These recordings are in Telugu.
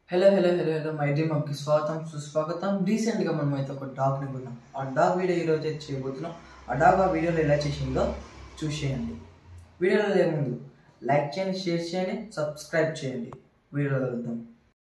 hello hello hello hello my dream అప్కి స్వాగతం సుస్వాగతం రీసెంట్గా మనం అయితే ఒక డాగ్ని కొన్నాం ఆ డాగ్ వీడియో ఈరోజు అయితే చేయబోతున్నాం ఆ డాగ్ ఆ వీడియోలో ఎలా చేసిందో చూసేయండి వీడియోలో ఏముంది లైక్ చేయండి షేర్ చేయండి సబ్స్క్రైబ్ చేయండి వీడియోలో కలుద్దాం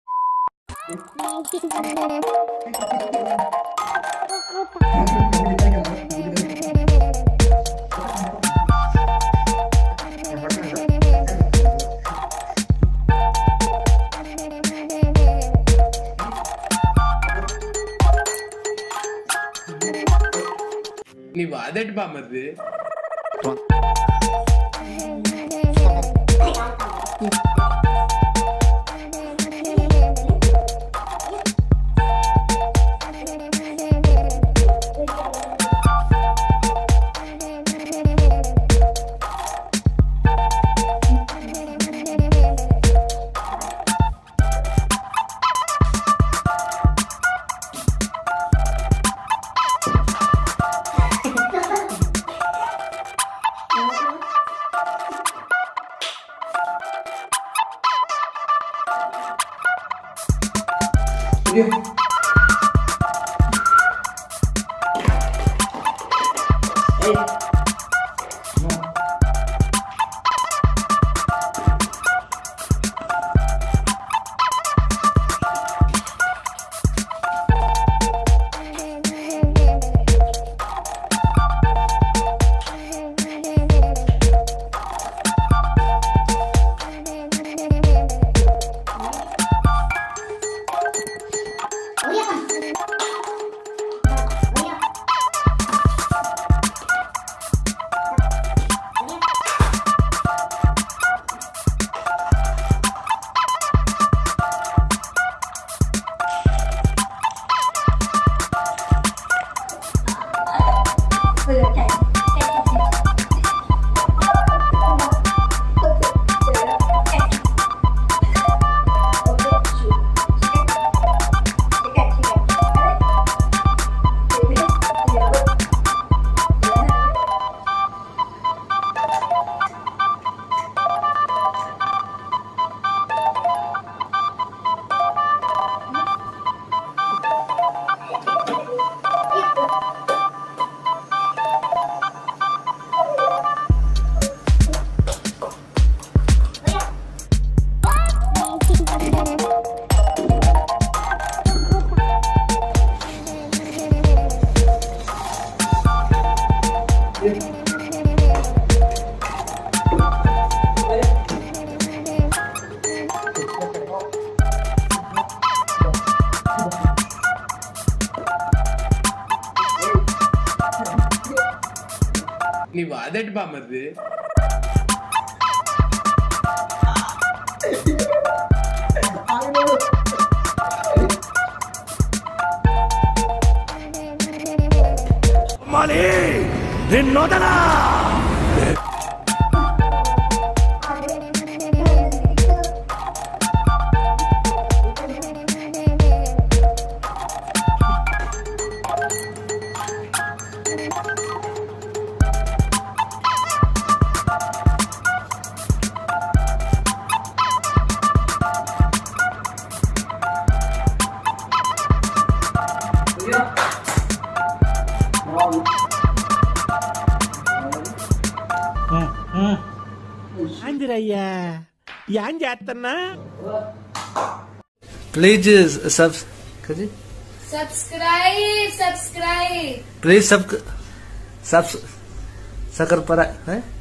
నీ బాధటి బామ్మది నీ బాధటి బామ్మది ఆంజరయ్యా ఏం చేస్తున్నా प्लीज सब करिए सब्सक्राइब सब्सक्राइब प्लीज सब सब सकर पर है